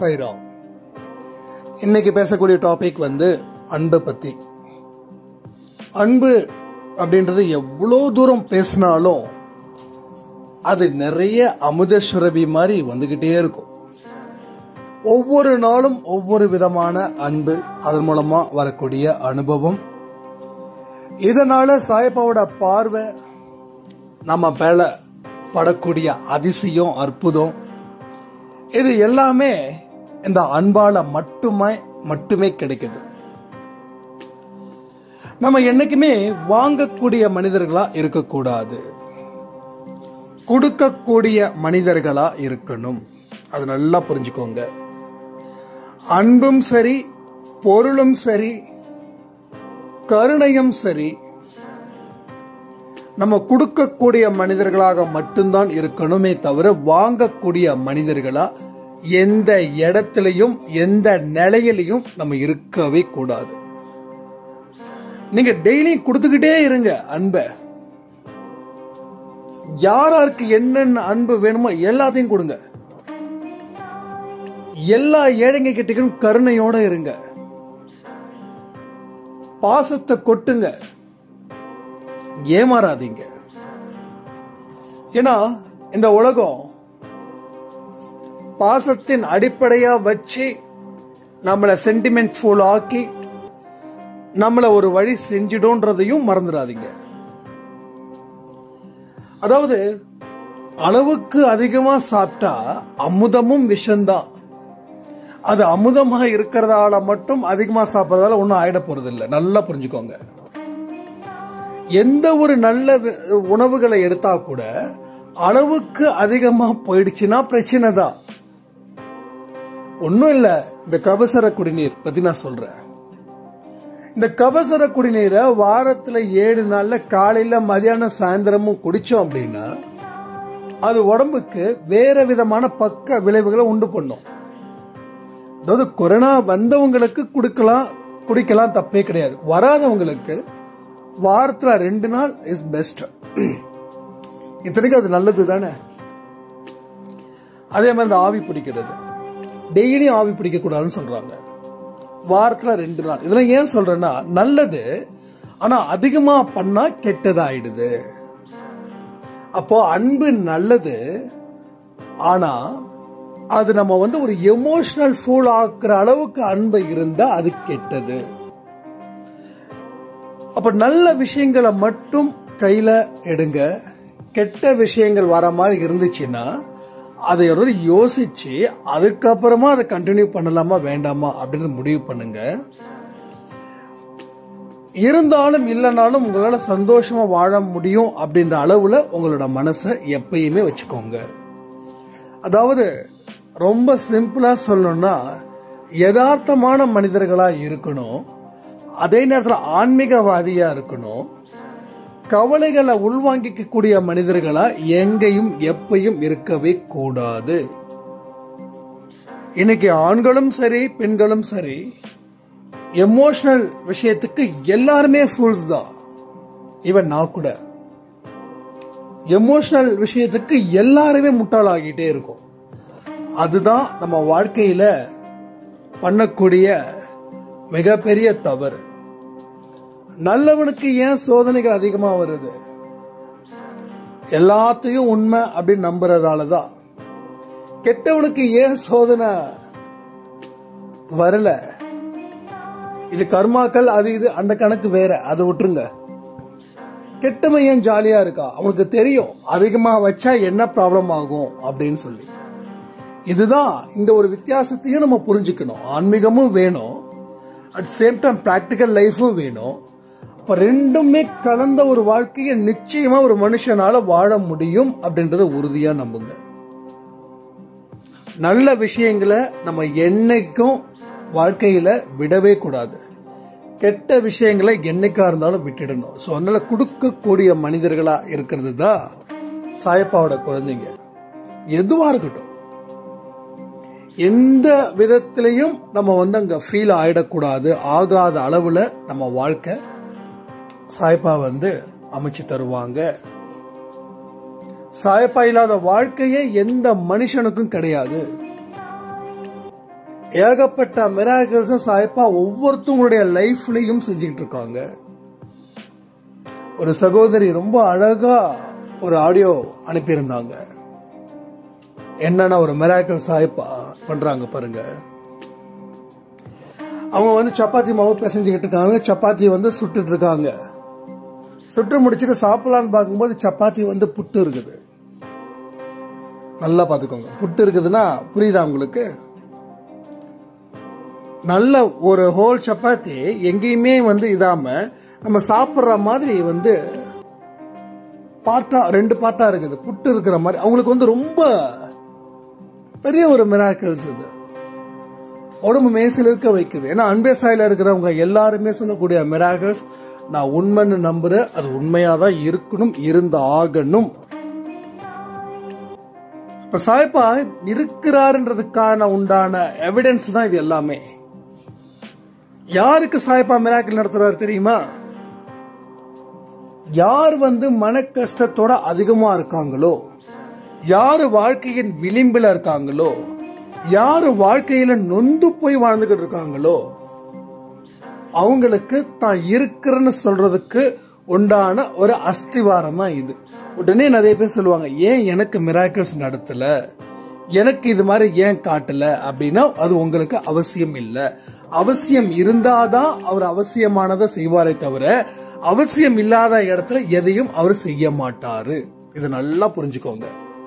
சாய்ராம் இன்னைக்கு பேசக்கூடிய டாபிக் வந்து அன்பை பத்தி அன்பு அப்படின்றது எவ்வளோ தூரம் பேசினாலும் அது நிறைய அமுத சுரபி மாதிரி வந்துகிட்டே இருக்கும் ஒவ்வொரு நாளும் ஒவ்வொரு விதமான அன்பு அதன் மூலமா வரக்கூடிய அனுபவம் இதனால சாயப்பாவோட பார்வை நம்ம மேல படக்கூடிய அதிசயம் அற்புதம் இது எல்லாமே இந்த அன்பால மட்டுமே மட்டுமே கிடைக்குது நம்ம என்னைக்குமே வாங்கக்கூடிய மனிதர்களா இருக்கக்கூடாது கொடுக்கக்கூடிய மனிதர்களா இருக்கணும் அது நல்லா புரிஞ்சுக்கோங்க அன்பும் சரி பொருளும் சரி கருணையும் சரி நம்ம கொடுக்கக்கூடிய மனிதர்களாக மட்டும்தான் இருக்கணுமே தவிர வாங்கக்கூடிய மனிதர்களா எந்த இடத்துலையும் எந்த நிலையிலையும் நம்ம இருக்கவே கூடாது நீங்க டெய்லி கொடுத்துக்கிட்டே இருங்க அன்பை யாராருக்கு என்னென்ன அன்பு வேணுமோ எல்லாத்தையும் கொடுங்க எல்லா ஏழைங்க கிட்டக்கும் கருணையோட இருங்க பாசத்தை கொட்டுங்க ஏமாறாதீங்க ஏன்னா இந்த உலகம் பாசத்தின் அடிப்படையா வச்சு நம்மளை சென்டிமெண்ட் ஃபுல் ஆக்கி நம்மளை ஒரு வழி செஞ்சிடும்ன்றதையும் மறந்துடாதீங்க அதாவது அளவுக்கு அதிகமா சாப்பிட்டா அமுதமும் விஷம்தான் அது அமுதமா இருக்கிறதால மட்டும் அதிகமா சாப்பிட்றதால ஒன்றும் ஆயிட போறது இல்லை நல்லா புரிஞ்சுக்கோங்க எந்த ஒரு நல்ல வி- உணவுகளை எடுத்தா கூட அளவுக்கு அதிகமா போயிடுச்சுன்னா பிரச்சனை தான் ஒன்றும் இல்லை இந்த கபசர குடிநீர் பத்தி நான் சொல்றேன் இந்த கபசர குடிநீரை வாரத்துல ஏழு நாள்ல காலையில மதியானம் சாயந்தரமும் குடிச்சோம் அப்படின்னா அது உடம்புக்கு வேற விதமான பக்க விளைவுகளை உண்டு பண்ணும் அதாவது கொரோனா வந்தவங்களுக்கு கொடுக்கலாம் குடிக்கலாம் தப்பே கிடையாது வராதவங்களுக்கு வாரத்துல ரெண்டு நாள் இஸ் பெஸ்ட் இத்தனைக்கும் அது நல்லது தானே அதே மாதிரி இந்த ஆவி பிடிக்கிறது டெய்லியும் ஆவி பிடிக்க கூடாதுன்னு சொல்றாங்க வாரத்துல ரெண்டு நாள் இதெல்லாம் ஏன் சொல்றேன்னா நல்லது ஆனா அதிகமா பண்ணா கெட்டதாயிடுது அப்போ அன்பு நல்லது ஆனா அது நம்ம வந்து ஒரு எமோஷனல் ஃபூல் ஆக்குற அளவுக்கு அன்பு இருந்தா அது கெட்டது அப்ப நல்ல விஷயங்களை மட்டும் கையில எடுங்க கெட்ட விஷயங்கள் வர மாதிரி இருந்துச்சுன்னா அதை ஒரு யோசிச்சு அதுக்கப்புறமா அதை கண்டினியூ பண்ணலாமா வேண்டாமா அப்படின்னு முடிவு பண்ணுங்க இருந்தாலும் இல்லைனாலும் உங்களால சந்தோஷமா வாழ முடியும் அப்படின்ற அளவுல உங்களோட மனசை எப்பயுமே வச்சுக்கோங்க அதாவது ரொம்ப சிம்பிளா சொல்லணும்னா யதார்த்தமான மனிதர்களா இருக்கணும் அதே நேரத்தில் ஆன்மீகவாதியா இருக்கணும் கவலைகளை உள்வாங்கிக்க கூடிய மனிதர்களா எங்கேயும் எப்பையும் இருக்கவே கூடாது இன்னைக்கு ஆண்களும் சரி பெண்களும் சரி எமோஷனல் விஷயத்துக்கு எல்லாருமே ஃபூல்ஸ் தான் ஈவன் நான் கூட எமோஷனல் விஷயத்துக்கு எல்லாருமே முட்டாளாகிட்டே இருக்கும் அதுதான் நம்ம வாழ்க்கையில பண்ணக்கூடிய மிகப்பெரிய தவறு நல்லவனுக்கு ஏன் சோதனைகள் அதிகமா வருது எல்லாத்தையும் உண்மை அப்படின்னு நம்புறதால தான் கெட்டவனுக்கு ஏன் சோதனை வரல இது கர்மாக்கள் அது இது அந்த கணக்கு வேற அதை விட்டுருங்க கெட்டவன் ஏன் ஜாலியா இருக்கா அவனுக்கு தெரியும் அதிகமா வச்சா என்ன ப்ராப்ளம் ஆகும் அப்படின்னு சொல்லி இதுதான் இந்த ஒரு வித்தியாசத்தையும் நம்ம புரிஞ்சுக்கணும் ஆன்மீகமும் வேணும் அட் சேம் டைம் பிராக்டிக்கல் லைஃபும் வேணும் அப்ப ரெண்டுமே கலந்த ஒரு வாழ்க்கையை நிச்சயமா ஒரு மனுஷனால வாழ முடியும் அப்படின்றத உறுதியா நம்புங்க நல்ல விஷயங்களை நம்ம என்னைக்கும் வாழ்க்கையில விடவே கூடாது கெட்ட விஷயங்களை என்னைக்கா இருந்தாலும் விட்டுடணும் ஸோ அதனால கொடுக்கக்கூடிய மனிதர்களா இருக்கிறது தான் சாயப்பாவோட குழந்தைங்க எதுவா இருக்கட்டும் எந்த விதத்திலையும் நம்ம வந்து அங்க ஃபீல் ஆயிடக்கூடாது ஆகாத அளவுல நம்ம வாழ்க்கை சாய்ப்பா வந்து அமைச்சு தருவாங்க சாயப்பா இல்லாத வாழ்க்கையே எந்த மனுஷனுக்கும் கிடையாது ஏகப்பட்ட மிராக்கிள்ஸ் சாய்ப்பா ஒவ்வொருத்தவங்களுடைய லைஃப்லயும் செஞ்சுக்கிட்டு இருக்காங்க ஒரு சகோதரி ரொம்ப அழகா ஒரு ஆடியோ அனுப்பியிருந்தாங்க என்னன்னா ஒரு மிராக்கிள் சாய்ப்பா பண்றாங்க பாருங்க அவங்க வந்து சப்பாத்தி மாவு பிசைஞ்சுக்கிட்டு இருக்காங்க சப்பாத்தி வந்து சுட்டுட்டு இருக்காங்க சுட்டு முடிச்சுட்டு சாப்பிடலான்னு பார்க்கும்போது சப்பாத்தி வந்து புட்டு இருக்குது நல்லா பார்த்துக்கோங்க புட்டு இருக்குதுன்னா புரியுதா உங்களுக்கு நல்ல ஒரு ஹோல் சப்பாத்தி எங்கேயுமே வந்து இதாம நம்ம சாப்பிட்ற மாதிரி வந்து பார்ட்டா ரெண்டு பார்ட்டா இருக்குது புட்டு இருக்கிற மாதிரி அவங்களுக்கு வந்து ரொம்ப பெரிய ஒரு மிராக்கிள்ஸ் இது உடம்பு மேசில் இருக்க வைக்குது ஏன்னா அன்பே சாயில இருக்கிறவங்க எல்லாருமே சொல்லக்கூடிய மிராக்கிள்ஸ் நான் உண்மைன்னு நம்புறேன் அது உண்மையா தான் இருக்கணும் இருந்து ஆகணும் இப்ப சாய்ப்பா இருக்கிறாருன்றதுக்கான உண்டான எவிடன்ஸ் தான் இது எல்லாமே யாருக்கு சாய்ப்பா மிராக்கிள் நடத்துறாரு தெரியுமா யார் வந்து மன கஷ்டத்தோட அதிகமா இருக்காங்களோ யாரு வாழ்க்கையின் விளிம்பில் இருக்காங்களோ யாரு வாழ்க்கையில நொந்து போய் வாழ்ந்துகிட்டு இருக்காங்களோ அவங்களுக்கு தான் இருக்கிறேன்னு சொல்றதுக்கு உண்டான ஒரு அஸ்திவாரம் தான் இது உடனே நிறைய பேர் சொல்லுவாங்க ஏன் எனக்கு மிராக்கிள்ஸ் நடத்தல எனக்கு இது மாதிரி ஏன் காட்டல அப்படின்னா அது உங்களுக்கு அவசியம் இல்லை அவசியம் இருந்தாதான் அவர் அவசியமானதை செய்வாரே தவிர அவசியம் இல்லாத இடத்துல எதையும் அவர் செய்ய மாட்டாரு இதை நல்லா புரிஞ்சுக்கோங்க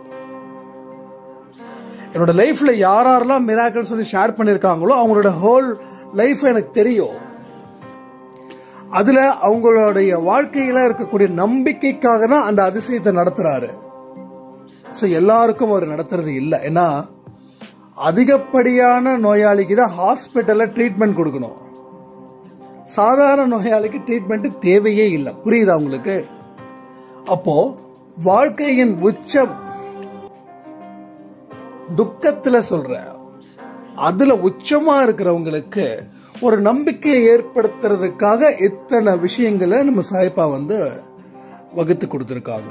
என்னோட லைஃப்ல யார் யாரெல்லாம் மிராக்கள் சொல்லி ஷேர் பண்ணிருக்காங்களோ அவங்களோட ஹோல் லைஃப் எனக்கு தெரியும் அதுல அவங்களுடைய வாழ்க்கையில இருக்கக்கூடிய நம்பிக்கைக்காக தான் அந்த அதிசயத்தை நடத்துறாரு ஸோ எல்லாருக்கும் அவர் நடத்துறது இல்லை ஏன்னா அதிகப்படியான நோயாளிக்கு தான் ஹாஸ்பிட்டல்ல ட்ரீட்மெண்ட் கொடுக்கணும் சாதாரண நோயாளிக்கு ட்ரீட்மெண்ட் தேவையே இல்லை புரியுதா உங்களுக்கு அப்போ வாழ்க்கையின் உச்சம் துக்கத்துல சொல்ற அதுல உச்சமா இருக்கிறவங்களுக்கு ஒரு நம்பிக்கையை ஏற்படுத்துறதுக்காக இத்தனை விஷயங்களை நம்ம சாய்ப்பா வந்து வகுத்து கொடுத்துருக்காங்க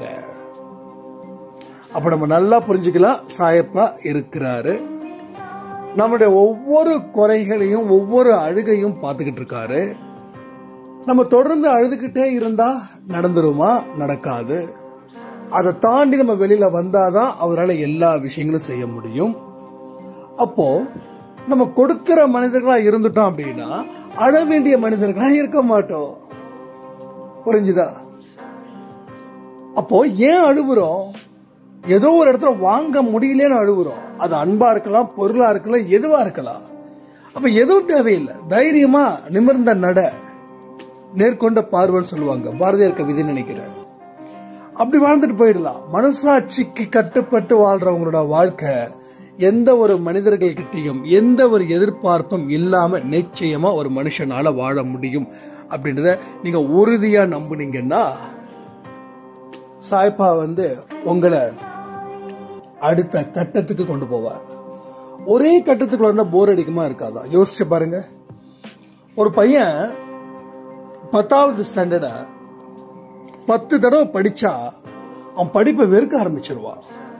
அப்ப நம்ம நல்லா புரிஞ்சுக்கலாம் சாயப்பா இருக்கிறாரு நம்முடைய ஒவ்வொரு குறைகளையும் ஒவ்வொரு அழுகையும் பார்த்துக்கிட்டு இருக்காரு நம்ம தொடர்ந்து அழுதுகிட்டே இருந்தா நடந்துருமா நடக்காது அதை தாண்டி நம்ம வெளியில வந்தாதான் அவரால் எல்லா விஷயங்களும் செய்ய முடியும் அப்போ நம்ம கொடுக்கிற மனிதர்களா இருந்துட்டோம் அப்படின்னா அழ வேண்டிய மனிதர்களா இருக்க மாட்டோம் புரிஞ்சுதா அப்போ ஏன் அழுகுறோம் ஏதோ ஒரு இடத்துல வாங்க முடியலன்னு அழுகுறோம் அது அன்பா இருக்கலாம் பொருளா இருக்கலாம் எதுவா இருக்கலாம் அப்ப எதுவும் தேவையில்லை தைரியமா நிமிர்ந்த நட நேர்கொண்ட பார்வைன்னு சொல்லுவாங்க பாரதியார் கவிதை நினைக்கிறேன் அப்படி வாழ்ந்துட்டு போயிடலாம் மனசாட்சிக்கு கட்டுப்பட்டு வாழ்றவங்களோட வாழ்க்கை எந்த ஒரு மனிதர்கள் கிட்டையும் எந்த ஒரு எதிர்பார்ப்பும் இல்லாம நிச்சயமா ஒரு மனுஷனால வாழ முடியும் அப்படின்றத நீங்க உறுதியா நம்புனீங்கன்னா சாய்ப்பா வந்து உங்களை அடுத்த கட்டத்துக்கு கொண்டு போவார் ஒரே கட்டத்துக்குள்ள இருந்தா போர் அடிக்குமா இருக்காதா யோசிச்சு பாருங்க ஒரு பையன் பத்தாவது ஸ்டாண்டர்ட பத்து தடவை படிச்சா அவன் படிப்பை வெறுக்க ஆரம்பிச்சிருவான்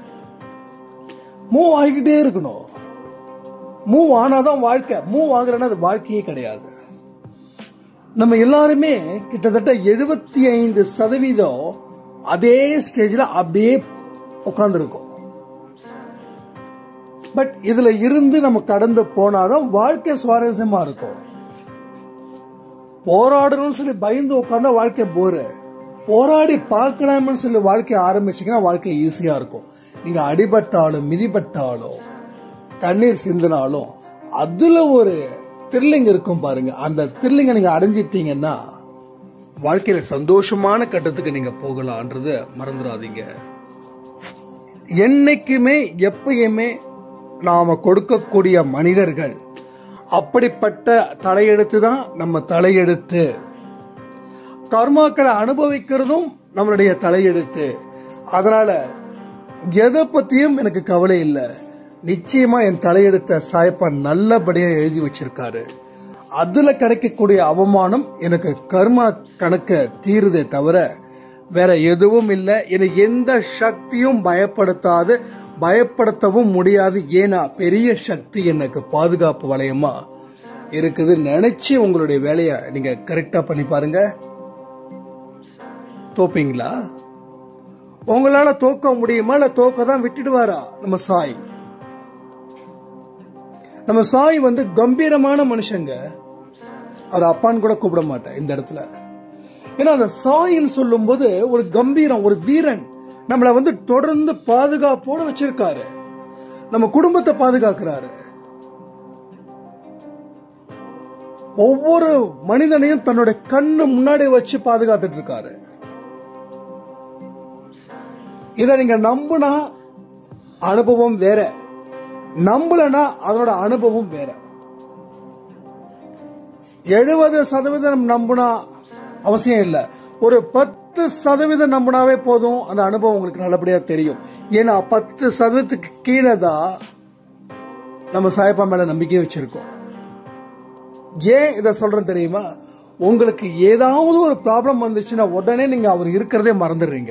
மூவ் ஆகிக்கிட்டே இருக்கணும் மூவ் ஆனாதான் வாழ்க்கை மூவ் ஆகுறேன்னா அது வாழ்க்கையே கிடையாது நம்ம எல்லாருமே கிட்டத்தட்ட எழுபத்தி ஐந்து சதவீதம் அதே ஸ்டேஜில் அப்படியே உட்காந்துருக்கோம் பட் இதுல இருந்து நம்ம கடந்து போனாதான் வாழ்க்கை சுவாரஸ்யமா இருக்கும் போராடணும்னு சொல்லி பயந்து உட்காந்தா வாழ்க்கை போரு போராடி பார்க்கலாம்னு சொல்லி வாழ்க்கை ஆரம்பிச்சீங்கன்னா வாழ்க்கை ஈஸியா இருக்கும் நீங்க அடிபட்டாலும் மிதிப்பட்டாலும் கண்ணீர் சிந்தினாலும் அதுல ஒரு த்ரில்லிங் இருக்கும் பாருங்க அந்த த்ரில்லிங்கை நீங்க அடைஞ்சிட்டீங்கன்னா வாழ்க்கையில சந்தோஷமான கட்டத்துக்கு நீங்க போகலான்றது மறந்துடாதீங்க என்னைக்குமே எப்பயுமே நாம கொடுக்கக்கூடிய மனிதர்கள் அப்படிப்பட்ட தலையெழுத்து தான் நம்ம தலையெழுத்து கர்மாக்களை அனுபவிக்கிறதும் நம்மளுடைய தலையெழுத்து அதனால எதை பத்தியும் எனக்கு கவலை இல்லை நிச்சயமா என் தலையெடுத்த சாயப்பா நல்லபடியா எழுதி வச்சிருக்காரு அதுல கிடைக்கக்கூடிய அவமானம் எனக்கு கர்மா கணக்க தீருதே தவிர வேற எதுவும் இல்லை என்னை எந்த சக்தியும் பயப்படுத்தாது பயப்படுத்தவும் முடியாது ஏன்னா பெரிய சக்தி எனக்கு பாதுகாப்பு வளையமா இருக்குது நினைச்சு உங்களுடைய வேலையை நீங்க கரெக்டா பண்ணி பாருங்க தோப்பீங்களா உங்களால தோக்க முடியுமா இல்ல தோக்க தான் விட்டுடுவாரா நம்ம சாய் நம்ம சாய் வந்து கம்பீரமான மனுஷங்க அவர் அப்பான்னு கூட கூப்பிட மாட்டேன் இந்த இடத்துல ஏன்னா அந்த சாயின்னு சொல்லும்போது ஒரு கம்பீரம் ஒரு வீரன் நம்மளை வந்து தொடர்ந்து பாதுகாப்போட வச்சிருக்காரு நம்ம குடும்பத்தை பாதுகாக்கிறாரு ஒவ்வொரு மனிதனையும் தன்னோட கண்ணு முன்னாடி வச்சு பாதுகாத்துட்டு இருக்காரு இதை நீங்க நம்புனா அனுபவம் வேற நம்பலனா அதனோட அனுபவம் வேற எழுபது சதவீதம் நம்புனா அவசியம் இல்லை ஒரு பத்து சதவீதம் நம்பினாவே போதும் அந்த அனுபவம் உங்களுக்கு நல்லபடியா தெரியும் ஏன்னா பத்து சதவீதத்துக்கு கீழே தான் நம்ம சாயப்பா மேல நம்பிக்கை வச்சிருக்கோம் ஏன் இதை சொல்றேன் தெரியுமா உங்களுக்கு ஏதாவது ஒரு ப்ராப்ளம் வந்துச்சுன்னா உடனே நீங்க அவர் இருக்கிறதே மறந்துடுறீங்க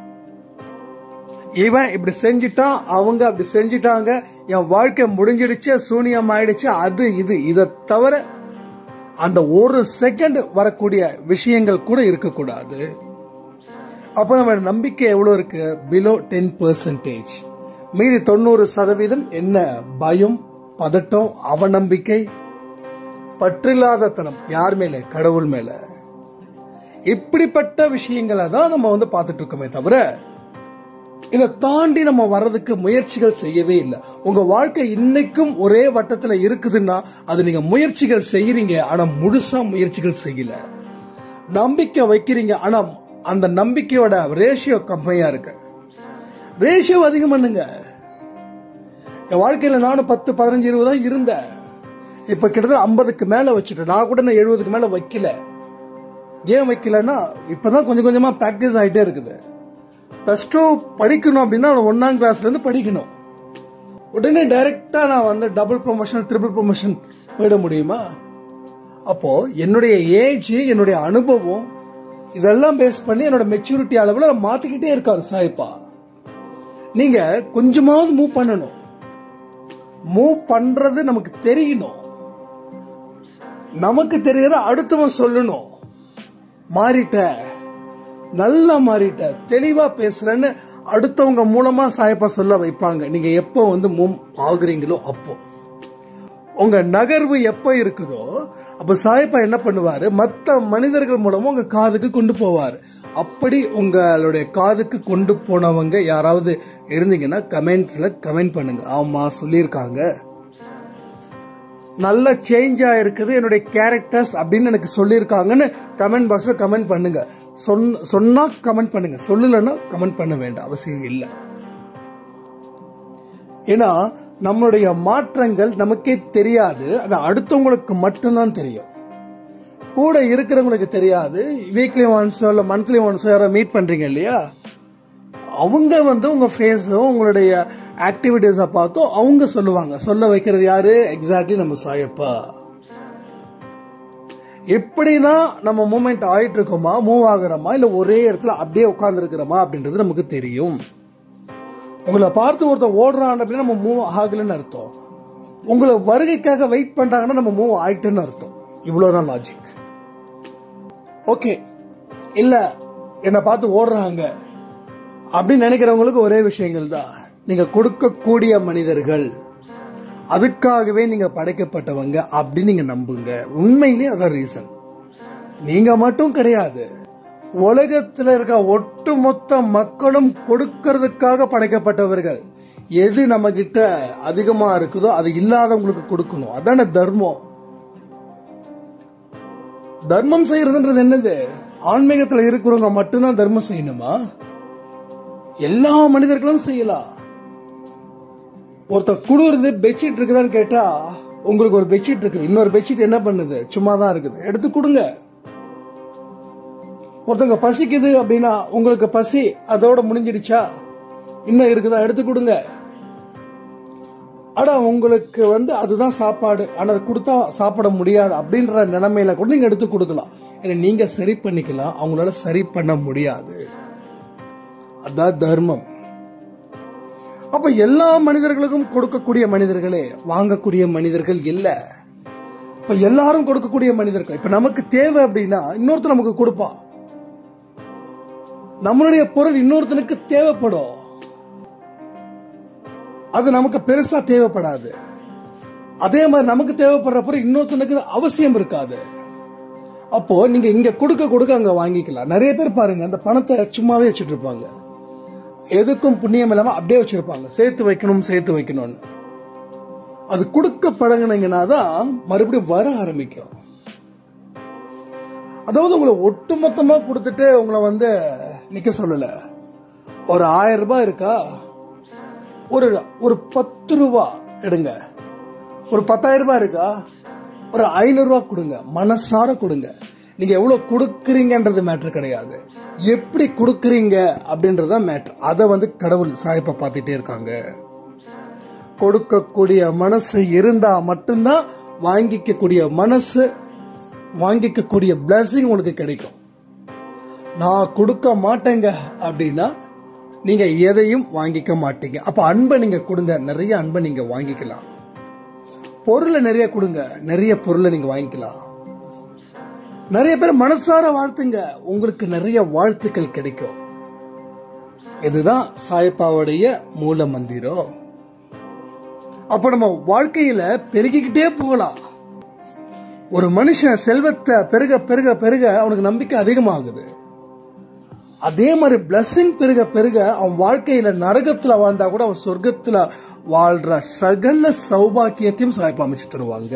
இவன் இப்படி செஞ்சிட்டான் அவங்க அப்படி செஞ்சிட்டாங்க என் வாழ்க்கை முடிஞ்சிடுச்சு சூனியம் ஆயிடுச்சு அது இது இதை தவிர அந்த ஒரு செகண்ட் வரக்கூடிய விஷயங்கள் கூட இருக்கக்கூடாது அப்ப நம்ம நம்பிக்கை எவ்வளவு இருக்கு பிலோ டென் பர்சன்டேஜ் மீதி தொண்ணூறு சதவீதம் என்ன பயம் பதட்டம் அவநம்பிக்கை பற்றில்லாத தனம் யார் மேல கடவுள் மேல இப்படிப்பட்ட விஷயங்களை தான் நம்ம வந்து பார்த்துட்டு இருக்கோமே தவிர இதை தாண்டி நம்ம வர்றதுக்கு முயற்சிகள் செய்யவே இல்லை உங்க வாழ்க்கை இன்னைக்கும் ஒரே வட்டத்துல இருக்குதுன்னா அது நீங்க முயற்சிகள் செய்யறீங்க ஆனா முழுசா முயற்சிகள் செய்யல நம்பிக்கை வைக்கிறீங்க ஆனா அந்த நம்பிக்கையோட ரேஷியோ கம்மியா இருக்கு ரேஷியோ அதிகம் பண்ணுங்க என் வாழ்க்கையில நானும் பத்து பதினஞ்சு இருபது தான் இருந்தேன் இப்ப கிட்டத்தட்ட ஐம்பதுக்கு மேல வச்சுட்டேன் நான் கூட நான் எழுபதுக்கு மேல வைக்கல ஏன் வைக்கலன்னா இப்பதான் கொஞ்சம் கொஞ்சமா பிராக்டிஸ் ஆயிட்டே இருக்குது பிளஸ் டூ படிக்கணும் அப்படின்னா ஒன்னாம் கிளாஸ்ல இருந்து படிக்கணும் உடனே டைரக்டா நான் வந்து டபுள் ப்ரொமோஷன் ட்ரிபிள் ப்ரொமோஷன் போயிட முடியுமா அப்போ என்னுடைய ஏஜ் என்னுடைய அனுபவம் இதெல்லாம் பேஸ் பண்ணி என்னோட மெச்சூரிட்டி அளவில் நான் மாத்திக்கிட்டே இருக்காரு சாய்ப்பா நீங்க கொஞ்சமாவது மூவ் பண்ணணும் மூவ் பண்றது நமக்கு தெரியணும் நமக்கு தெரியறத அடுத்தவன் சொல்லணும் மாறிட்ட நல்லா மாறிட்ட தெளிவா பேசுறேன்னு அடுத்தவங்க மூலமா சாயப்பா சொல்ல வைப்பாங்க நீங்க எப்போ வந்து மூவ் ஆகுறீங்களோ அப்போ உங்க நகர்வு எப்போ இருக்குதோ அப்ப சாயப்பா என்ன பண்ணுவாரு மத்த மனிதர்கள் மூலமா உங்க காதுக்கு கொண்டு போவார் அப்படி உங்களுடைய காதுக்கு கொண்டு போனவங்க யாராவது இருந்தீங்கன்னா கமெண்ட்ஸ்ல கமெண்ட் பண்ணுங்க ஆமா சொல்லியிருக்காங்க நல்ல சேஞ்ச் ஆயிருக்குது என்னுடைய கேரக்டர்ஸ் அப்படின்னு எனக்கு சொல்லியிருக்காங்கன்னு கமெண்ட் பாக்ஸ்ல கமெண்ட் பண்ணுங்க சொன்ன சொன்னா கமெண்ட் பண்ணுங்க சொல்லலைன்னா கமெண்ட் பண்ண வேண்டாம் அவசியம் இல்லை ஏன்னா நம்மளுடைய மாற்றங்கள் நமக்கே தெரியாது அது அடுத்தவங்களுக்கு மட்டும்தான் தெரியும் கூட இருக்கிறவங்களுக்கு தெரியாது வீக்லி ஒன்ஸோ இல்லை மந்த்லி ஒன்ஸோ யாரோ மீட் பண்றீங்க இல்லையா அவங்க வந்து உங்க ஃபேஸோ உங்களுடைய ஆக்டிவிட்டீஸை பார்த்தோ அவங்க சொல்லுவாங்க சொல்ல வைக்கிறது யாரு எக்ஸாக்ட்லி நம்ம சாயப்பா எப்படிதான் நம்ம மூமெண்ட் ஆயிட்டு இருக்கோமா மூவ் ஆகுறோமா இல்ல ஒரே இடத்துல அப்படியே உட்கார்ந்து இருக்கிறோமா அப்படின்றது நமக்கு தெரியும் உங்களை பார்த்து ஒருத்தர் ஓடுறான் அப்படின்னா நம்ம மூவ் ஆகலன்னு அர்த்தம் உங்களை வருகைக்காக வெயிட் பண்றாங்கன்னா நம்ம மூவ் ஆயிட்டுன்னு அர்த்தம் இவ்வளவுதான் லாஜிக் ஓகே இல்ல என்னை பார்த்து ஓடுறாங்க அப்படின்னு நினைக்கிறவங்களுக்கு ஒரே விஷயங்கள் தான் நீங்க கொடுக்கக்கூடிய மனிதர்கள் அதுக்காகவே நீங்க படைக்கப்பட்டவங்க அப்படின்னு நீங்க நம்புங்க உண்மையிலேயே அதான் ரீசன் நீங்க மட்டும் கிடையாது உலகத்துல இருக்க ஒட்டுமொத்த மக்களும் கொடுக்கறதுக்காக படைக்கப்பட்டவர்கள் எது நம்ம கிட்ட அதிகமா இருக்குதோ அது இல்லாதவங்களுக்கு கொடுக்கணும் அதான தர்மம் தர்மம் செய்யறதுன்றது என்னது ஆன்மீகத்துல இருக்கிறவங்க மட்டும்தான் தர்மம் செய்யணுமா எல்லா மனிதர்களும் செய்யலாம் ஒருத்தர் குளிருது பெட்ஷீட் இருக்குதான்னு கேட்டா உங்களுக்கு ஒரு பெட்ஷீட் இருக்குது இன்னொரு பெட்ஷீட் என்ன பண்ணுது சும்மா தான் இருக்குது எடுத்து கொடுங்க ஒருத்தங்க பசிக்குது அப்படின்னா உங்களுக்கு பசி அதோட முடிஞ்சிடுச்சா இன்னும் இருக்குதா எடுத்து கொடுங்க ஆனா உங்களுக்கு வந்து அதுதான் சாப்பாடு ஆனா அது கொடுத்தா சாப்பிட முடியாது அப்படின்ற நிலைமையில கூட நீங்க எடுத்து கொடுக்கலாம் ஏன்னா நீங்க சரி பண்ணிக்கலாம் அவங்களால சரி பண்ண முடியாது அதான் தர்மம் அப்ப எல்லா மனிதர்களுக்கும் கொடுக்கக்கூடிய மனிதர்களே வாங்கக்கூடிய மனிதர்கள் இல்ல இப்ப எல்லாரும் கொடுக்கக்கூடிய மனிதர்கள் இப்ப நமக்கு தேவை அப்படின்னா இன்னொருத்தர் நமக்கு கொடுப்பான் நம்மளுடைய பொருள் இன்னொருத்தனுக்கு தேவைப்படும் அது நமக்கு பெருசா தேவைப்படாது அதே மாதிரி நமக்கு தேவைப்படுற பொருள் இன்னொருத்தனுக்கு அவசியம் இருக்காது அப்போ நீங்க இங்க கொடுக்க கொடுக்க அங்க வாங்கிக்கலாம் நிறைய பேர் பாருங்க அந்த பணத்தை சும்மாவே வச்சுட்டு இருப்பாங்க எதுக்கும் புண்ணியம் இல்லாம அப்படியே வச்சிருப்பாங்க சேர்த்து வைக்கணும் சேர்த்து வைக்கணும்னு அது கொடுக்க பழகினீங்கன்னா தான் மறுபடியும் வர ஆரம்பிக்கும் அதாவது உங்களை ஒட்டுமொத்தமா கொடுத்துட்டு உங்களை வந்து நிக்க சொல்லல ஒரு ஆயிரம் ரூபாய் இருக்கா ஒரு ஒரு பத்து ரூபா எடுங்க ஒரு பத்தாயிரம் ரூபாய் இருக்கா ஒரு ஐநூறு ரூபாய் கொடுங்க மனசார கொடுங்க நீங்க எவ்வளவு கொடுக்கறீங்கன்றது மேட்டர் கிடையாது எப்படி கொடுக்கறீங்க அப்படின்றது மேட்டர் அதை வந்து கடவுள் சாய்ப்பா பார்த்துட்டே இருக்காங்க கொடுக்கக்கூடிய மனசு இருந்தா மட்டும்தான் வாங்கிக்கக்கூடிய மனசு வாங்கிக்கக்கூடிய பிளஸிங் உங்களுக்கு கிடைக்கும் நான் கொடுக்க மாட்டேங்க அப்படின்னா நீங்க எதையும் வாங்கிக்க மாட்டீங்க அப்ப அன்பை நீங்க கொடுங்க நிறைய அன்பை நீங்க வாங்கிக்கலாம் பொருளை நிறைய கொடுங்க நிறைய பொருளை நீங்க வாங்கிக்கலாம் நிறைய பேர் மனசார வாழ்த்துங்க உங்களுக்கு நிறைய வாழ்த்துக்கள் கிடைக்கும் இதுதான் சாயப்பாவுடைய மூல மந்திரம் அப்ப நம்ம வாழ்க்கையில பெருகிக்கிட்டே போகலாம் ஒரு மனுஷன் செல்வத்தை பெருக பெருக பெருக அவனுக்கு நம்பிக்கை அதிகமாகுது அதே மாதிரி பிளஸிங் பெருக பெருக அவன் வாழ்க்கையில நரகத்துல வாழ்ந்தா கூட அவன் சொர்க்கத்துல வாழ்ற சகல சௌபாக்கியத்தையும் சாய்ப்பு அமைச்சு தருவாங்க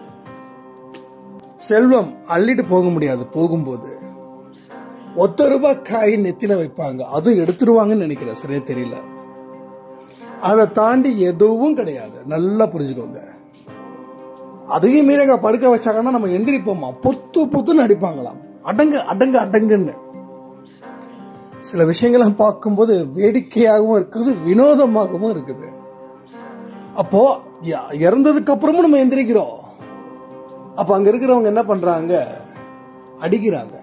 செல்வம் அள்ளிட்டு போக முடியாது போகும்போது ஒத்த ரூபாய் காய் நெத்தில வைப்பாங்க அதுவும் எடுத்துருவாங்கன்னு நினைக்கிறேன் சரியா தெரியல அதை தாண்டி எதுவும் கிடையாது நல்லா புரிஞ்சுக்கோங்க அதையும் மீறி அங்க படுக்க வச்சாங்கன்னா நம்ம எந்திரிப்போமா பொத்து பொத்துன்னு அடிப்பாங்களாம் அடங்கு அடங்கு அடங்குன்னு சில விஷயங்களை பார்க்கும்போது வேடிக்கையாகவும் இருக்குது வினோதமாகவும் இருக்குது அப்போ ய- இறந்ததுக்கு அப்புறமும் நம்ம எந்திரிக்கிறோம் அப்ப அங்க இருக்கிறவங்க என்ன பண்றாங்க அடிக்கிறாங்க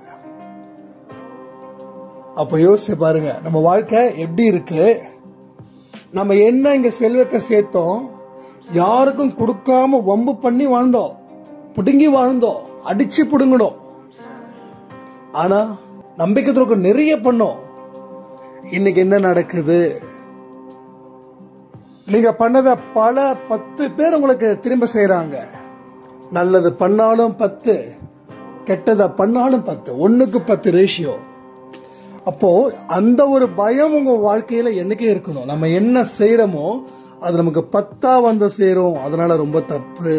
அப்ப யோசிச்சு பாருங்க நம்ம வாழ்க்கை எப்படி இருக்கு நம்ம என்ன இங்க செல்வத்தை சேர்த்தோம் யாருக்கும் கொடுக்காம வம்பு பண்ணி வாழ்ந்தோம் புடுங்கி வாழ்ந்தோம் அடிச்சு புடுங்கணும் ஆனா நம்பிக்கை துரோகம் நிறைய பண்ணோம் இன்னைக்கு என்ன நடக்குது நீங்க பண்ணத பல பத்து பேர் உங்களுக்கு திரும்ப செய்யறாங்க நல்லது பண்ணாலும் பத்து கெட்டதை பண்ணாலும் பத்து ஒண்ணுக்கு பத்து ரேஷியோ அப்போ அந்த ஒரு பயம் உங்க வாழ்க்கையில என்னைக்கே இருக்கணும் நம்ம என்ன செய்யறோமோ அது நமக்கு பத்தா வந்து சேரும் அதனால ரொம்ப தப்பு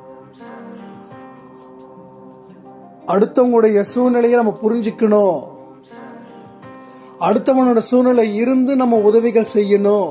அடுத்தவங்களுடைய சூழ்நிலையை நம்ம புரிஞ்சுக்கணும் அடுத்தவனோட சூழ்நிலை இருந்து நம்ம உதவிகள் செய்யணும்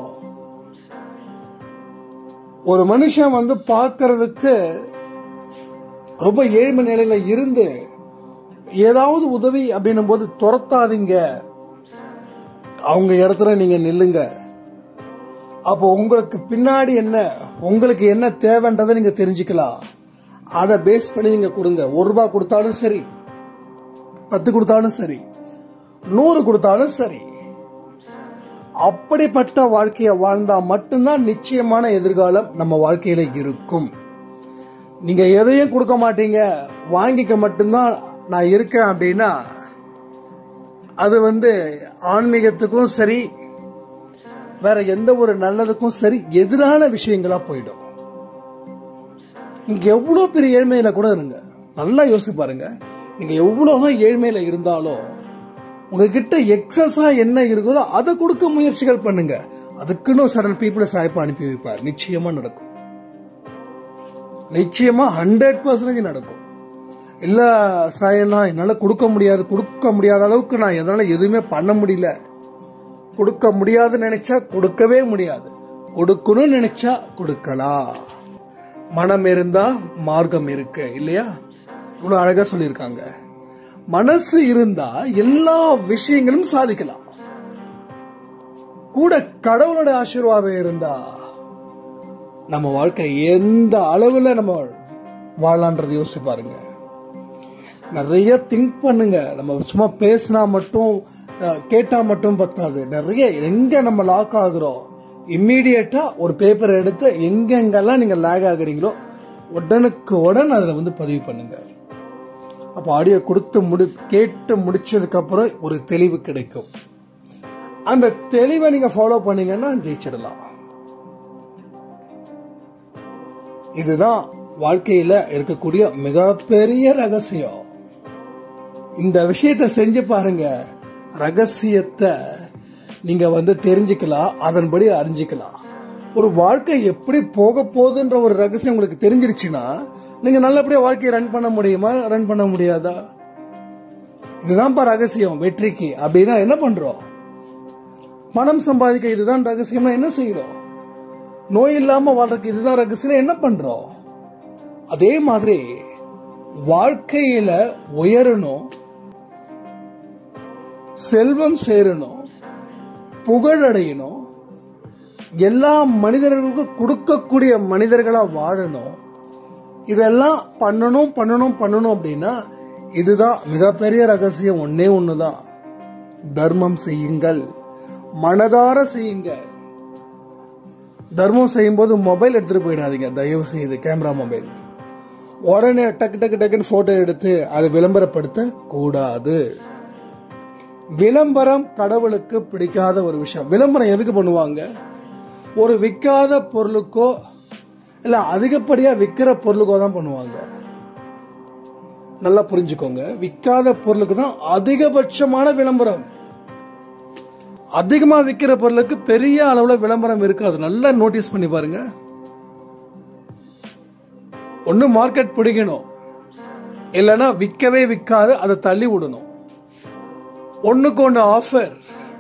ஒரு மனுஷன் வந்து பார்க்கறதுக்கு ரொம்ப ஏழ்மை நிலையில இருந்து ஏதாவது உதவி அப்படின்னும் போது துரத்தாதீங்க அவங்க இடத்துல நீங்க நில்லுங்க அப்போ உங்களுக்கு பின்னாடி என்ன உங்களுக்கு என்ன தேவைன்றதை நீங்க தெரிஞ்சுக்கலாம் அதை பேஸ் பண்ணி நீங்க கொடுங்க ஒரு ரூபாய் கொடுத்தாலும் சரி பத்து கொடுத்தாலும் சரி நூறு கொடுத்தாலும் சரி அப்படிப்பட்ட வாழ்க்கையை வாழ்ந்தா மட்டும்தான் நிச்சயமான எதிர்காலம் நம்ம வாழ்க்கையில இருக்கும் நீங்க எதையும் கொடுக்க மாட்டீங்க வாங்கிக்க மட்டும்தான் நான் இருக்கேன் அப்படின்னா அது வந்து ஆன்மீகத்துக்கும் சரி வேற எந்த ஒரு நல்லதுக்கும் சரி எதிரான விஷயங்களா போயிடும் நீங்க எவ்வளவு பெரிய ஏழ்மையில கூட இருங்க நல்லா யோசிச்சு பாருங்க நீங்க எவ்வளவுதான் ஏழ்மையில இருந்தாலும் உங்ககிட்ட எக்ஸஸா என்ன இருக்குதோ அதை கொடுக்க முயற்சிகள் பண்ணுங்க அதுக்குன்னு சடன் பீப்புளை சாய்ப்பா அனுப்பி வைப்பார் நிச்சயமா நடக்கும் நிச்சயமா ஹண்ட்ரட் பர்சன்டேஜ் நடக்கும் இல்ல சாயனா என்னால கொடுக்க முடியாது கொடுக்க முடியாத அளவுக்கு நான் எதனால எதுவுமே பண்ண முடியல கொடுக்க முடியாதுன்னு நினைச்சா கொடுக்கவே முடியாது கொடுக்கணும்னு நினைச்சா கொடுக்கலாம் மனம் இருந்தா மார்க்கம் இருக்கு இல்லையா இவ்வளவு அழகா சொல்லியிருக்காங்க மனசு இருந்தா எல்லா விஷயங்களும் சாதிக்கலாம் கூட கடவுளோட ஆசீர்வாதம் இருந்தா நம்ம வாழ்க்கை எந்த அளவுல நம்ம வாழலான்றது யோசிச்சு பாருங்க நிறைய திங்க் பண்ணுங்க நம்ம சும்மா பேசினா மட்டும் அஹ், கேட்டா மட்டும் பத்தாது நிறைய எங்க நம்ம லாக் ஆகுறோம் இம்மீடியட்டா ஒரு பேப்பர் எடுத்து எங்கெங்கெல்லாம் நீங்க லேக் ஆகுறீங்களோ உடனுக்கு உடன் அதுல வந்து பதிவு பண்ணுங்க அப்போ ஆடியோ கொடுத்து முடி கேட்டு முடிச்சதுக்கு அப்புறம் ஒரு தெளிவு கிடைக்கும் அந்த தெளிவை நீங்க ஃபாலோ பண்ணீங்கன்னா ஜெயிச்சிடலாம் இதுதான் வாழ்க்கையில இருக்கக்கூடிய மிகப்பெரிய ரகசியம் இந்த விஷயத்தை செஞ்சு பாருங்க ரகசியத்தை நீங்க வந்து தெரிஞ்சுக்கலாம் அதன்படி அறிஞ்சிக்கலாம் ஒரு வாழ்க்கை எப்படி போக போகுதுன்ற ஒரு ரகசியம் உங்களுக்கு தெரிஞ்சிருச்சுன்னா நீங்க நல்லபடியா வாழ்க்கையை ரன் பண்ண முடியுமா ரன் பண்ண முடியாதா இதுதான்ப்பா ரகசியம் வெற்றிக்கு அப்படின்னா என்ன பண்றோம் பணம் சம்பாதிக்க இதுதான் ரகசியம்னா என்ன செய்யறோம் நோய் இல்லாம வாழ்றதுக்கு இதுதான் ரகசியம் என்ன பண்றோம் அதே மாதிரி வாழ்க்கையில உயரணும் செல்வம் சேரணும் புகழடையணும் எல்லா மனிதர்களுக்கும் கொடுக்கக்கூடிய மனிதர்களா வாழணும் இதெல்லாம் பண்ணணும் பண்ணணும் பண்ணணும் அப்படின்னா இதுதான் மிகப்பெரிய ரகசியம் ஒன்னே ஒண்ணுதான் தர்மம் செய்யுங்கள் மனதார செய்யுங்க தர்மம் செய்யும்போது மொபைல் எடுத்துட்டு போயிடாதீங்க தயவு செய்து கேமரா மொபைல் உடனே டக்கு டக்கு டக்குன்னு போட்டோ எடுத்து அதை விளம்பரப்படுத்த கூடாது விளம்பரம் கடவுளுக்கு பிடிக்காத ஒரு விஷயம் விளம்பரம் எதுக்கு பண்ணுவாங்க ஒரு விற்காத பொருளுக்கோ இல்ல அதிகப்படியா விற்கிற பொருளுக்கோ தான் பண்ணுவாங்க நல்லா புரிஞ்சுக்கோங்க விற்காத பொருளுக்கு தான் அதிகபட்சமான விளம்பரம் அதிகமா விற்கிற பொருளுக்கு பெரிய அளவுல விளம்பரம் இருக்காது நல்லா நோட்டீஸ் பண்ணி பாருங்க ஒன்னு மார்க்கெட் பிடிக்கணும் இல்லைன்னா விற்கவே விற்காது அதை தள்ளி விடணும் ஒண்ணுக்கு ஒன்று ஆஃபர்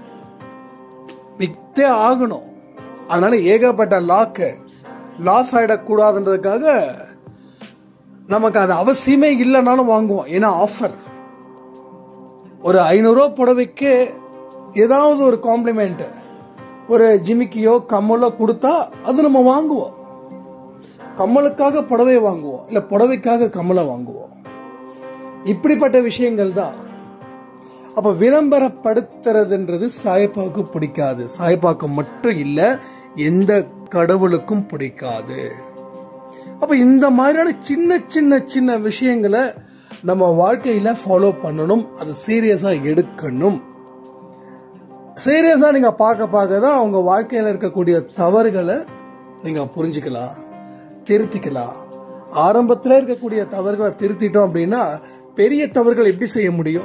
வித்தே ஆகணும் அதனால ஏகப்பட்ட லாக்கு லாஸ் ஆயிடக்கூடாதுன்றதுக்காக நமக்கு அது அவசியமே இல்லைனாலும் வாங்குவோம் ஏன்னா ஆஃபர் ஒரு ஐநூறுரூவா புடவைக்கு ஏதாவது ஒரு காம்ப்ளிமெண்ட் ஒரு ஜிமிக்கியோ கம்மலோ கொடுத்தா அது நம்ம வாங்குவோம் கம்மலுக்காக புடவை வாங்குவோம் இல்ல புடவைக்காக கம்மலை வாங்குவோம் இப்படிப்பட்ட விஷயங்கள் தான் அப்ப விளம்பரப்படுத்துறதுன்றது சாயப்பாவுக்கு பிடிக்காது சாயப்பாக்கு மட்டும் இல்ல எந்த கடவுளுக்கும் பிடிக்காது அப்ப இந்த மாதிரியான சின்ன சின்ன சின்ன விஷயங்களை நம்ம வாழ்க்கையில ஃபாலோ பண்ணணும் அது சீரியஸா எடுக்கணும் சீரியஸா நீங்க பார்க்க பார்க்க தான் உங்க வாழ்க்கையில இருக்கக்கூடிய தவறுகளை நீங்க புரிஞ்சுக்கலாம் திருத்திக்கலாம் ஆரம்பத்துல இருக்கக்கூடிய தவறுகளை திருத்திட்டோம் அப்படின்னா பெரிய தவறுகள் எப்படி செய்ய முடியும்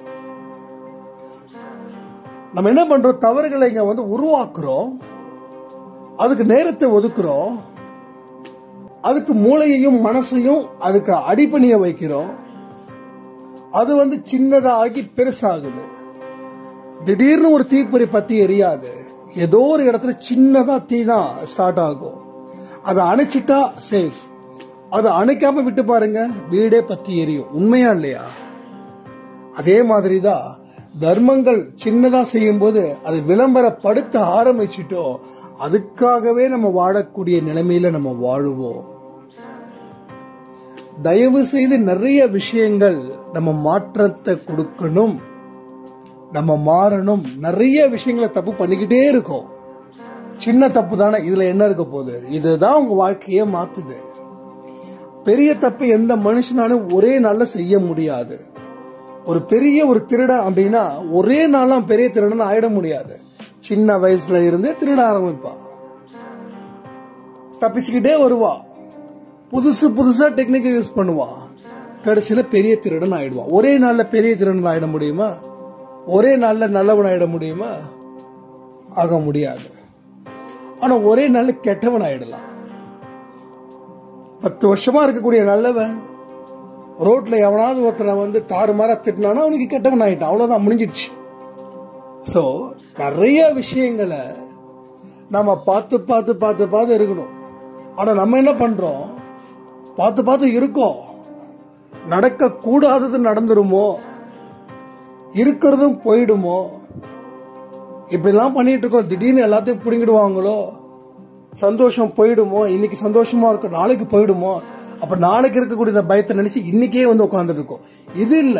நம்ம என்ன பண்றோம் தவறுகளை இங்க வந்து உருவாக்குறோம் அதுக்கு நேரத்தை ஒதுக்குறோம் அதுக்கு மூளையையும் மனசையும் அதுக்கு அடிப்பணிய வைக்கிறோம் அது வந்து சின்னதாகி பெருசாகுது திடீர்னு ஒரு தீப்பொறி பத்தி எரியாது ஏதோ ஒரு இடத்துல சின்னதா தீ தான் ஸ்டார்ட் ஆகும் அதை அணைச்சிட்டா சேஃப் அதை அணைக்காம விட்டு பாருங்க வீடே பத்தி எரியும் உண்மையா இல்லையா அதே மாதிரி தான் தர்மங்கள் சின்னதா செய்யும் போது அதை விளம்பரப்படுத்த ஆரம்பிச்சிட்டோம் அதுக்காகவே நம்ம வாழக்கூடிய நிலைமையில நம்ம வாழுவோம் தயவு செய்து நிறைய விஷயங்கள் நம்ம மாற்றத்தை கொடுக்கணும் நம்ம மாறணும் நிறைய விஷயங்களை தப்பு பண்ணிக்கிட்டே இருக்கோம் சின்ன தப்பு தானே இதுல என்ன இருக்க போகுது இதுதான் உங்க வாழ்க்கையே மாத்துது பெரிய தப்பு எந்த மனுஷனாலும் ஒரே நாள்ல செய்ய முடியாது ஒரு பெரிய ஒரு திருடன் அப்படின்னா ஒரே நாளாம் பெரிய திருடன் ஆயிட முடியாது சின்ன வயசுல இருந்தே திருட ஆரம்பிப்பான் தப்பிச்சுக்கிட்டே வருவா புதுசு புதுசா டெக்னிக்கை யூஸ் பண்ணுவான் கடைசியில பெரிய திருடன் ஆயிடுவான் ஒரே நாள்ல பெரிய திருடன் ஆயிட முடியுமா ஒரே நாள்ல நல்லவன் ஆயிட முடியுமா ஆக முடியாது ஆனா ஒரே நாள்ல கெட்டவன் ஆயிடலாம் பத்து வருஷமா இருக்கக்கூடிய நல்லவன் ரோட்ல எவனாவது ஒருத்தனை வந்து தாறுமாறா திட்டினானா அவனுக்கு கெட்டவன் ஆயிட்டான் அவ்வளவுதான் முடிஞ்சிடுச்சு ஸோ நிறைய விஷயங்களை நம்ம பார்த்து பார்த்து பார்த்து பார்த்து இருக்கணும் ஆனா நம்ம என்ன பண்றோம் பார்த்து பார்த்து இருக்கோம் நடக்க கூடாதது நடந்துருமோ இருக்கிறதும் போயிடுமோ இப்படிலாம் பண்ணிட்டு இருக்கோம் திடீர்னு எல்லாத்தையும் பிடுங்கிடுவாங்களோ சந்தோஷம் போயிடுமோ இன்னைக்கு சந்தோஷமா இருக்கும் நாளைக்கு போயிடுமோ அப்ப நாளைக்கு இருக்கக்கூடிய இந்த பயத்தை நினைச்சு இன்னைக்கே வந்து உட்காந்துட்டு இருக்கோம் இது இல்ல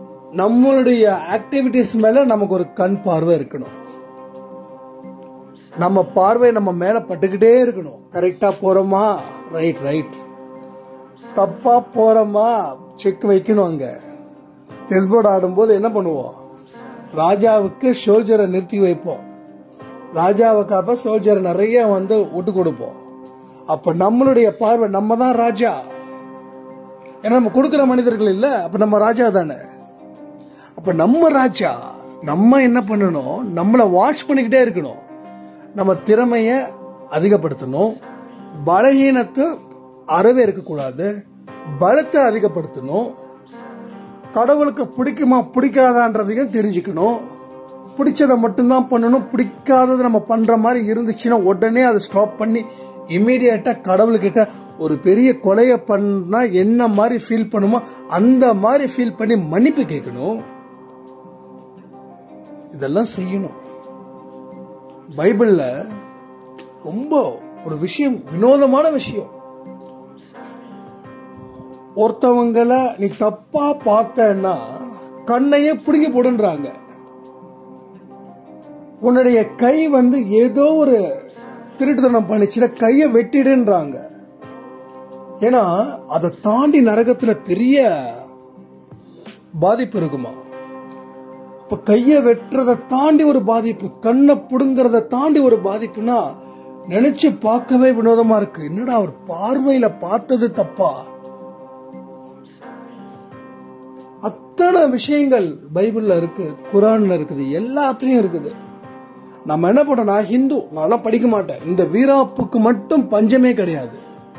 நம்மளுடைய ஆக்டிவிட்டிஸ் மேல நமக்கு ஒரு கண் பார்வை இருக்கணும் நம்ம பார்வை நம்ம மேல பட்டுக்கிட்டே இருக்கணும் கரெக்டா போறோமா ரைட் ரைட் தப்பா போறோமா செக் வைக்கணும் அங்க செஸ் போர்டு ஆடும்போது என்ன பண்ணுவோம் ராஜாவுக்கு சோல்ஜரை நிறுத்தி வைப்போம் ராஜாவுக்கு அப்ப சோல்ஜர் நிறைய வந்து விட்டு கொடுப்போம் அப்ப நம்மளுடைய பார்வை நம்ம தான் ராஜா ஏன்னா நம்ம கொடுக்கிற மனிதர்கள் இல்ல அப்ப நம்ம ராஜா தானே அப்ப நம்ம ராஜா நம்ம என்ன பண்ணணும் நம்மளை வாஷ் பண்ணிக்கிட்டே இருக்கணும் நம்ம திறமைய அதிகப்படுத்தணும் பலகீனத்தை அறவே இருக்கக்கூடாது பலத்தை அதிகப்படுத்தணும் கடவுளுக்கு பிடிக்குமா பிடிக்காதான்றதையும் தெரிஞ்சுக்கணும் பிடிச்சதை மட்டும்தான் பண்ணணும் பிடிக்காதது நம்ம பண்ற மாதிரி இருந்துச்சுன்னா உடனே அதை ஸ்டாப் பண்ணி இமீடியட்டா கடவுள்கிட்ட ஒரு பெரிய கொலையை பண்ணா என்ன மாதிரி ஃபீல் பண்ணுமோ அந்த மாதிரி ஃபீல் பண்ணி மன்னிப்பு கேட்கணும் இதெல்லாம் செய்யணும் பைபிள்ல ரொம்ப ஒரு விஷயம் வினோதமான விஷயம் ஒருத்தவங்கள நீ தப்பா பார்த்தன்னா கண்ணையே பிடுங்கி போடுன்றாங்க உன்னுடைய கை வந்து ஏதோ ஒரு திருட்டுத்தனம் பண்ணிச்சுன்னா கையை வெட்டிடுன்றாங்க ஏன்னா அதை தாண்டி நரகத்துல பெரிய பாதிப்பு இருக்குமா இப்ப கைய வெட்டுறதை தாண்டி ஒரு பாதிப்பு கண்ணை புடுங்கறத தாண்டி ஒரு பாதிப்புனா நினைச்சு பார்க்கவே வினோதமா இருக்கு என்னடா அவர் பார்வையில பார்த்தது தப்பா அத்தனை விஷயங்கள் பைபிள்ல இருக்கு குரான்ல இருக்குது எல்லாத்துலயும் இருக்குது நம்ம என்ன பண்றோம் நான் ஹிந்து நான்லாம் படிக்க மாட்டேன் இந்த வீராப்புக்கு மட்டும் பஞ்சமே கிடையாது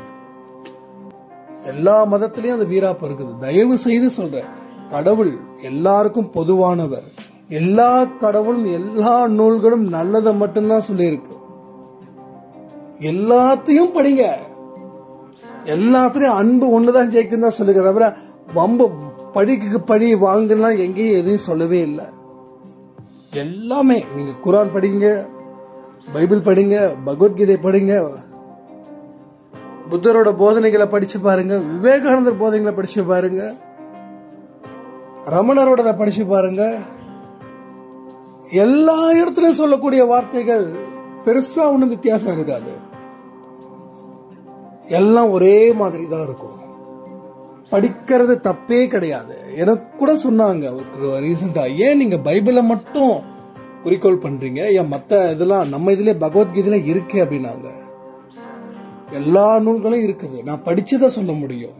எல்லா மதத்திலயும் அந்த வீராப்பு இருக்குது தயவு செய்து சொல்றேன் கடவுள் எல்லாருக்கும் பொதுவானவர் எல்லா கடவுளும் எல்லா நூல்களும் நல்லதை மட்டும்தான் சொல்லியிருக்கு எல்லாத்தையும் படிங்க எல்லாத்துலயும் அன்பு ஒண்ணுதான் ஜெயிக்கும் தான் சொல்லுங்க தவிர வம்பு படிக்கு படி வாங்கலாம் எங்கேயும் எதையும் சொல்லவே இல்லை எல்லாமே நீங்க குரான் படிங்க பைபிள் படிங்க பகவத்கீதை படிங்க புத்தரோட போதனைகளை படிச்சு பாருங்க விவேகானந்தர் போதனைகளை படிச்சு பாருங்க ரமணரோட படிச்சு பாருங்க எல்லா இடத்துலயும் சொல்லக்கூடிய வார்த்தைகள் பெருசா ஒண்ணும் வித்தியாசம் இருக்காது எல்லாம் ஒரே மாதிரி தான் இருக்கும் படிக்கிறது தப்பே கிடையாது எனக்கு கூட சொன்னாங்க ரீசெண்டா ஏன் நீங்க பைபிளை மட்டும் குறிக்கோள் பண்றீங்க ஏன் மத்த இதெல்லாம் நம்ம இதுல பகவத்கீதையில இருக்கு அப்படின்னாங்க எல்லா நூல்களும் இருக்குது நான் படிச்சுதான் சொல்ல முடியும்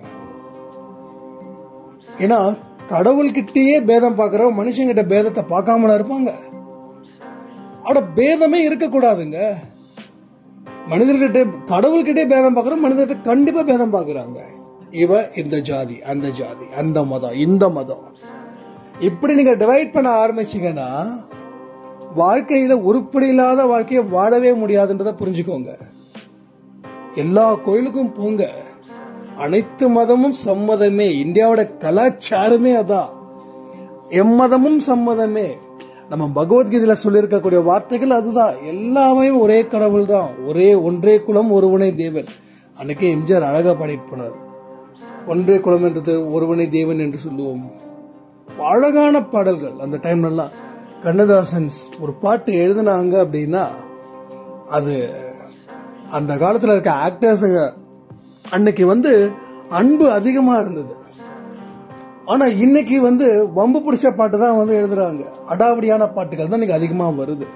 ஏன்னா கடவுள்கிட்டயே பேதம் பார்க்கறவங்க மனுஷங்கிட்ட பேதத்தை பார்க்காமல இருப்பாங்க அட பேதமே இருக்கக்கூடாதுங்க மனிதர்கிட்ட கடவுள்கிட்டே பேதம் பார்க்கறோம் மனிதர்கிட்ட கண்டிப்பா பேதம் பார்க்கறாங்க இவ இந்த ஜாதி அந்த ஜாதி அந்த மதம் இந்த மதம் இப்படி நீங்க டிவைட் பண்ண ஆரம்பிச்சீங்கன்னா வாழ்க்கையில உருப்படி இல்லாத வாழ்க்கையை வாழவே முடியாதுன்றத புரிஞ்சுக்கோங்க எல்லா கோயிலுக்கும் போங்க அனைத்து மதமும் சம்மதமே இந்தியாவோட கலாச்சாரமே அதான் எம்மதமும் சம்மதமே நம்ம பகவத்கீதையில சொல்லியிருக்கக்கூடிய வார்த்தைகள் அதுதான் எல்லாமே ஒரே கடவுள் தான் ஒரே ஒன்றே குலம் ஒருவனே தேவன் அன்னைக்கே எம்ஜிஆர் அழகா பாடிட்டு போனார் ஒன்றே குலம் என்றது ஒருவனே தேவன் என்று சொல்லுவோம் அழகான பாடல்கள் அந்த டைம்லலாம் கண்ணதாசன் ஒரு பாட்டு எழுதினாங்க அப்படின்னா அது அந்த காலத்துல இருக்க ஆக்டர்ஸ் அன்னைக்கு வந்து அன்பு அதிகமா இருந்தது ஆனா இன்னைக்கு வந்து வம்பு பிடிச்ச பாட்டு தான் வந்து எழுதுறாங்க அடாவடியான பாட்டுகள் தான் இன்னைக்கு அதிகமா வருது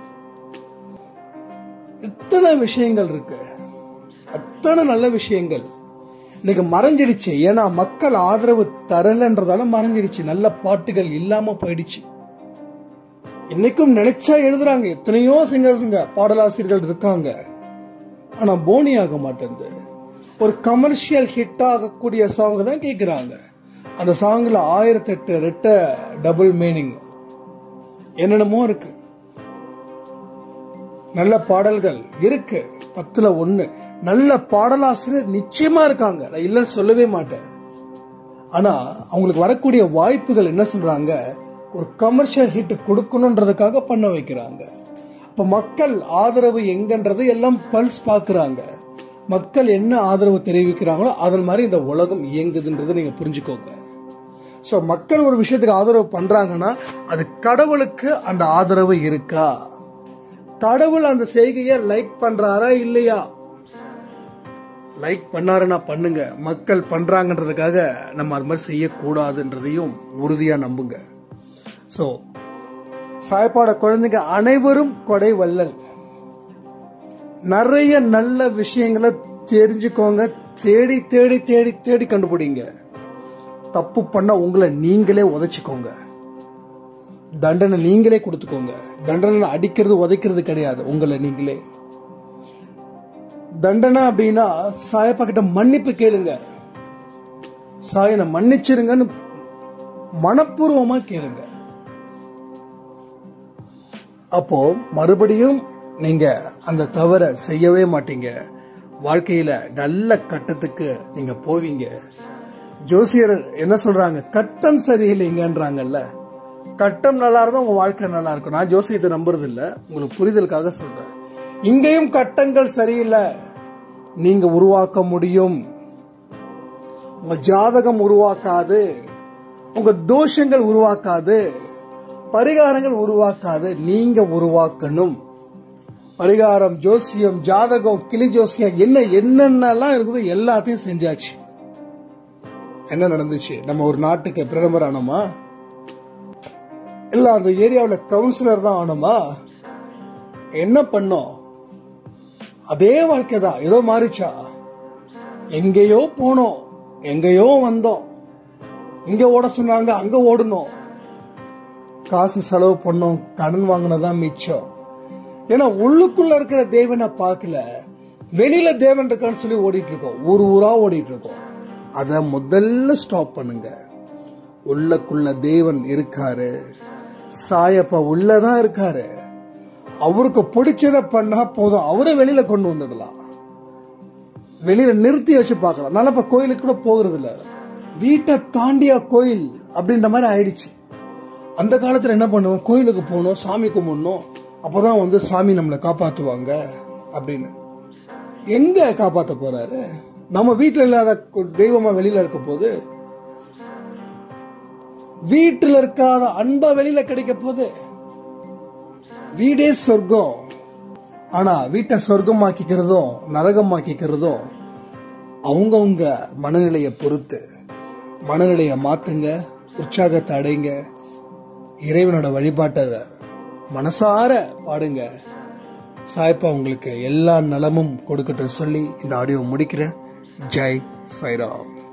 இத்தனை விஷயங்கள் இருக்கு அத்தனை நல்ல விஷயங்கள் இன்னைக்கு மறைஞ்சிடுச்சு ஏன்னா மக்கள் ஆதரவு தரலன்றதால மறைஞ்சிடுச்சு நல்ல பாட்டுகள் இல்லாம போயிடுச்சு இன்னைக்கும் நினைச்சா எழுதுறாங்க எத்தனையோ சிங்கர்ஸுங்க பாடலாசிரியர்கள் இருக்காங்க ஆனா போனி ஆக மாட்டேங்குது ஒரு கமர்ஷியல் ஹிட் ஆகக்கூடிய சாங் தான் கேட்குறாங்க அந்த சாங்ல ஆயிரத்தெட்டு ரெட்ட டபுள் மீனிங் என்னென்னமோ இருக்கு நல்ல பாடல்கள் இருக்கு பத்துல ஒண்ணு நல்ல பாடலாசிரியர் நிச்சயமா இருக்காங்க நான் இல்லைன்னு சொல்லவே மாட்டேன் ஆனா அவங்களுக்கு வரக்கூடிய வாய்ப்புகள் என்ன சொல்றாங்க ஒரு கமர்ஷியல் ஹிட் கொடுக்கணுன்றதுக்காக பண்ண வைக்கிறாங்க இப்ப மக்கள் ஆதரவு எங்கன்றது எல்லாம் பல்ஸ் பாக்குறாங்க மக்கள் என்ன ஆதரவு தெரிவிக்கிறாங்களோ அதன் மாதிரி இந்த உலகம் இயங்குதுன்றதை நீங்க புரிஞ்சுக்கோங்க ஸோ மக்கள் ஒரு விஷயத்துக்கு ஆதரவு பண்றாங்கன்னா அது கடவுளுக்கு அந்த ஆதரவு இருக்கா கடவுள் அந்த செய்கையை லைக் பண்றாரா இல்லையா லைக் பண்ணாருன்னா பண்ணுங்க மக்கள் பண்றாங்கன்றதுக்காக நம்ம அது மாதிரி செய்யக்கூடாதுன்றதையும் உறுதியா நம்புங்க ஸோ சாயப்பாட குழந்தைங்க அனைவரும் கொடை வள்ளல் நிறைய நல்ல விஷயங்களை தெரிஞ்சுக்கோங்க தேடி தேடி தேடி தேடி கண்டுபிடிங்க தப்பு பண்ண உங்களை நீங்களே உதைச்சிக்கோங்க தண்டனை நீங்களே கொடுத்துக்கோங்க தண்டனை அடிக்கிறது உதைக்கிறது கிடையாது உங்களை நீங்களே தண்டனை அப்படின்னா சாயப்பா கிட்ட மன்னிப்பு கேளுங்க சாயனை மன்னிச்சிருங்கன்னு மனப்பூர்வமா கேளுங்க அப்போ மறுபடியும் நீங்க அந்த தவறை செய்யவே மாட்டீங்க வாழ்க்கையில நல்ல கட்டத்துக்கு நீங்க போவீங்க ஜோசியர் என்ன சொல்றாங்க கட்டம் சரியில்லைங்கன்றாங்கல்ல கட்டம் நல்லா இருந்தா உங்க வாழ்க்கை நல்லா இருக்கும் நான் ஜோசியத்தை நம்புறது இல்ல உங்களுக்கு புரிதலுக்காக சொல்றேன் இங்கேயும் கட்டங்கள் சரியில்லை நீங்க உருவாக்க முடியும் உங்க ஜாதகம் உருவாக்காது உங்க தோஷங்கள் உருவாக்காது பரிகாரங்கள் உருவாக்காது நீங்க உருவாக்கணும் பரிகாரம் ஜோசியம் ஜாதகம் கிளி ஜோசியம் என்ன என்னென்னலாம் இருக்குதோ எல்லாத்தையும் செஞ்சாச்சு என்ன நடந்துச்சு நம்ம ஒரு நாட்டுக்கு பிரதமர் ஆனோமா இல்ல அந்த ஏரியாவில் கவுன்சிலர் தான் ஆனோமா என்ன பண்ணோம் அதே வாழ்க்கை தான் ஏதோ மாறிச்சா எங்கேயோ போனோம் எங்கேயோ வந்தோம் இங்க ஓட சொன்னாங்க அங்க ஓடணும் காசு செலவு பண்ணோம் கடன் வாங்கினதான் மிச்சம் ஏன்னா உள்ளுக்குள்ள இருக்கிற தேவனை பார்க்கல வெளியில தேவன் இருக்கான்னு சொல்லி ஓடிட்டு இருக்கோம் ஊர் ஊரா ஓடிட்டு இருக்கோம் அத முதல்ல ஸ்டாப் பண்ணுங்க உள்ளக்குள்ள தேவன் இருக்காரு சாயப்பா உள்ளதான் இருக்காரு அவருக்கு பிடிச்சத பண்ணா போதும் அவரை வெளியில கொண்டு வந்துடலாம் வெளியில நிறுத்தி வச்சு பார்க்கலாம் நான் இப்ப கோயிலுக்கு கூட போகிறது இல்ல வீட்டை தாண்டியா கோயில் அப்படின்ற மாதிரி ஆயிடுச்சு அந்த காலத்துல என்ன பண்ணுவோம் கோயிலுக்கு போகணும் சாமி கும்பிடணும் அப்பதான் வந்து சாமி நம்மளை காப்பாத்துவாங்க அப்படின்னு எங்க காப்பாத்த போறாரு நம்ம வீட்டுல இல்லாத தெய்வமா வெளியில இருக்க போது வீட்டுல இருக்காத அன்பா வெளியில கிடைக்க போது வீடே சொர்க்கம் ஆனா வீட்டை சொர்க்கமாக்கிக்கிறதும் நரகமாக்கிக்கிறதும் அவங்கவுங்க மனநிலையை பொறுத்து மனநிலையை மாத்துங்க உற்சாகத்தை அடைங்க இறைவனோட வழிபாட்டை மனசார பாடுங்க சாய்ப்பா உங்களுக்கு எல்லா நலமும் கொடுக்கட்டும் சொல்லி இந்த ஆடியோ முடிக்கிறேன் ஜெய் சாய்ராம்